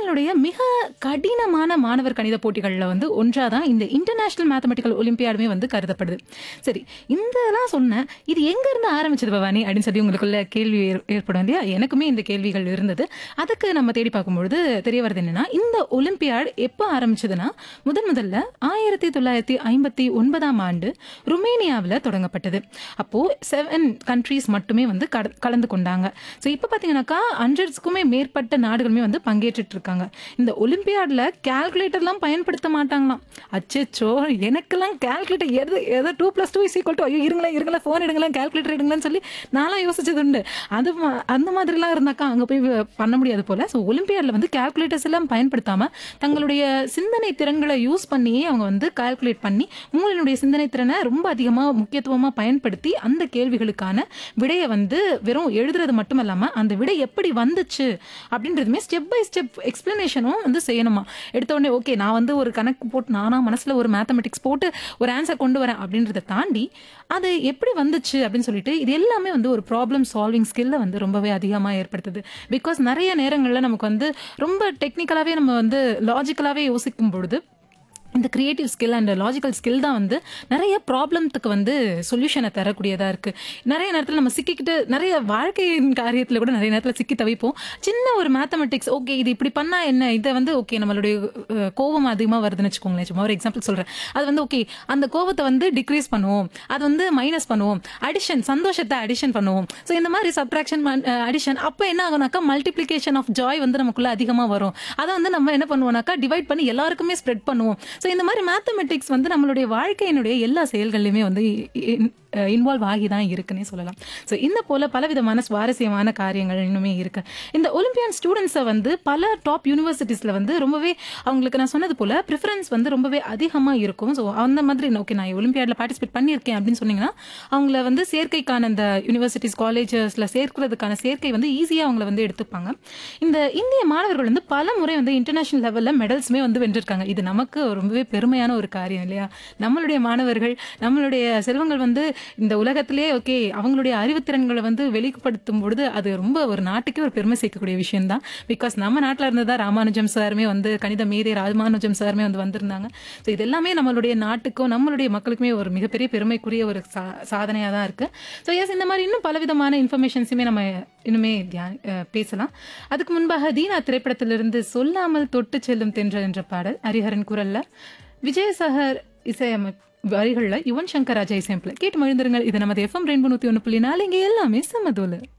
நம்மளுடைய மிக கடினமான மாணவர் கணித போட்டிகளில் வந்து ஒன்றாக தான் இந்த இன்டர்நேஷனல் மேத்தமெட்டிக்கல் ஒலிம்பியாடுமே வந்து கருதப்படுது சரி இதெல்லாம் சொன்னேன் இது எங்கேருந்து ஆரம்பிச்சது பவானி அப்படின்னு சொல்லி உங்களுக்குள்ள கேள்வி ஏற்- ஏற்படும் இல்லையா எனக்குமே இந்த கேள்விகள் இருந்தது அதுக்கு நம்ம தேடி பார்க்கும்பொழுது தெரிய வருது என்னன்னா இந்த ஒலிம்பியாட் எப்போ ஆரம்பிச்சதுன்னா முதன் முதல்ல ஆயிரத்தி தொள்ளாயிரத்தி ஐம்பத்தி ஒன்பதாம் ஆண்டு ருமேனியாவில் தொடங்கப்பட்டது அப்போ செவன் கண்ட்ரீஸ் மட்டுமே வந்து கட- கலந்து கொண்டாங்க ஸோ இப்போ பார்த்தீங்கன்னாக்கா ஹண்ட்ரட்ஸ்க்குமே மேற்பட்ட நாடுகளுமே வந்து பங்கேற்றுட்டு இருக்காங்க இந்த ஒலிம்பியாடில் கால்குலேட்டர்லாம் பயன்படுத்த மாட்டாங்களாம் அச்சோ எனக்கெல்லாம் கால்குலேட்டர் எது எதோ two plus two is equal to ஐயோ இருங்களேன் இருங்களேன் ஃபோன் எடுங்களேன் கால்குலேட்டர் எடுங்களேன்னு சொல்லி நான்லாம் யோசிச்சது உண்டு அது ம- அந்த மாதிரிலாம் இருந்தாக்கா அங்கே போய் வ- பண்ண முடியாது போல ஸோ ஒலிம்பியாடில் வந்து கால்குலேட்டர்ஸ் எல்லாம் பயன்படுத்தாமல் தங்களுடைய சிந்தனை திறன்களை யூஸ் பண்ணியே அவங்க வந்து கால்குலேட் பண்ணி உங்களுடைய சிந்தனை திறனை ரொம்ப அதிகமாக முக்கியத்துவமாக பயன்படுத்தி அந்த கேள்விகளுக்கான விடையை வந்து வெறும் எழுதுறது மட்டும் இல்லாமல் அந்த விடை எப்படி வந்துச்சு அப்படின்றதுமே ஸ்டெப் பை ஸ்டெப் எக்ஸ்பிளனேஷனும் வந்து செய்யணுமா எடுத்த உடனே ஓகே நான் வந்து ஒரு கணக்கு போட்டு நானா மனசுல ஒரு மேத்தமெட்டிக்ஸ் போட்டு ஒரு ஆன்சர் கொண்டு வரேன் அப்படின்றத தாண்டி அது எப்படி வந்துச்சு அப்படின்னு சொல்லிட்டு இது எல்லாமே வந்து ஒரு ப்ராப்ளம் சால்விங் ஸ்கில்லை வந்து ரொம்பவே அதிகமாக ஏற்படுத்துது பிகாஸ் நிறைய நேரங்களில் நமக்கு வந்து ரொம்ப டெக்னிக்கலாகவே நம்ம வந்து லாஜிக்கலாகவே யோசிக்கும் பொழுது இந்த creative skill and logical skill தான் வந்து நிறைய ப்ராப்ளம்த்துக்கு வந்து சொல்யூஷனை தரக்கூடியதாக இருக்குது நிறைய நேரத்தில் நம்ம சிக்கிக்கிட்டு நிறைய வாழ்க்கையின் காரியத்தில் கூட நிறைய நேரத்தில் சிக்கி தவிப்போம் சின்ன ஒரு மேத்தமெட்டிக்ஸ் ஓகே இது இப்படி பண்ணால் என்ன இதை வந்து ஓகே நம்மளுடைய அஹ், கோபம் அதிகமாக வருதுன்னு வச்சுக்கோங்களேன் சும்மா ஒரு எக்ஸாம்பிள் சொல்கிறேன் அது வந்து ஓகே அந்த கோபத்தை வந்து டிக்ரீஸ் பண்ணுவோம் அது வந்து மைனஸ் பண்ணுவோம் அடிஷன் சந்தோஷத்தை அடிஷன் பண்ணுவோம் ஸோ இந்த மாதிரி சப்ட்ராக்ஷன் அடிஷன் அப்போ என்ன ஆகும்னாக்கா மல்டிப்ளிகேஷன் ஆஃப் ஜாய் வந்து நமக்குள்ள அதிகமாக வரும் அதை வந்து நம்ம என்ன பண்ணுவோம்னாக்கா டிவைட் பண்ணி எல்லாருக்குமே ஸ்ப்ரெட் பண்ணுவோம் ஸோ இந்த மாதிரி மேத்தமெட்டிக்ஸ் வந்து நம்மளுடைய வாழ்க்கையினுடைய எல்லா செயல்கள்லையுமே வந்து இன்வால்வ் ஆகி தான் இருக்குன்னே சொல்லலாம் ஸோ இந்த போல பலவிதமான சுவாரஸ்யமான காரியங்கள் இன்னுமே இருக்கு இந்த ஒலிம்பியன் ஸ்டூடெண்ட்ஸை வந்து பல டாப் யூனிவர்சிட்டிஸில் வந்து ரொம்பவே அவங்களுக்கு நான் சொன்னது போல ப்ரிஃபரன்ஸ் வந்து ரொம்பவே அதிகமாக இருக்கும் ஸோ அந்த மாதிரி ஓகே நான் ஒலிம்பியாடில் பார்ட்டிசிபேட் பண்ணியிருக்கேன் அப்படின்னு சொன்னீங்கன்னா அவங்கள வந்து சேர்க்கைக்கான இந்த யூனிவர்சிட்டிஸ் காலேஜஸில் சேர்க்கிறதுக்கான சேர்க்கை வந்து ஈஸியாக அவங்கள வந்து எடுத்துப்பாங்க இந்த இந்திய மாணவர்கள் வந்து பல முறை வந்து இன்டர்நேஷனல் லெவலில் மெடல்ஸுமே வந்து வென்றிருக்காங்க இது நமக்கு ரொம்பவே பெருமையான ஒரு காரியம் இல்லையா நம்மளுடைய மாணவர்கள் நம்மளுடைய செல்வங்கள் வந்து இந்த உலகத்திலே ஓகே அவங்களுடைய அறிவுத்திறன்களை வந்து வெளிப்படுத்தும் பொழுது அது ரொம்ப ஒரு நாட்டுக்கே ஒரு பெருமை சேர்க்கக்கூடிய விஷயம் தான் பிகாஸ் நம்ம நாட்டில் இருந்து தான் ராமானுஜம் சாருமே வந்து கணித மேதை ராமானுஜம் சாருமே வந்து வந்திருந்தாங்க ஸோ இது எல்லாமே நம்மளுடைய நாட்டுக்கும் நம்மளுடைய மக்களுக்குமே ஒரு மிகப்பெரிய பெருமைக்குரிய ஒரு சா சாதனையாக தான் இருக்குது ஸோ எஸ் இந்த மாதிரி இன்னும் பலவிதமான இன்ஃபர்மேஷன்ஸுமே நம்ம இன்னுமே தியா- அஹ் பேசலாம் அதுக்கு முன்பாக தீனா திரைப்படத்திலிருந்து சொல்லாமல் தொட்டு செல்லும் தென்றல் என்ற பாடல் ஹரிஹரன் குரல்ல விஜயசஹர் இசையமை வரிகளில் யுவன் சங்கர் ராஜா இசையமைப்பில் கேட்டு மழுந்திருங்கள் இது நமது எஃப்எம் ரெயின்போ நூற்றி ஒன்று புள்ளி நாலு இங்கே எல்லாமே சமதோலு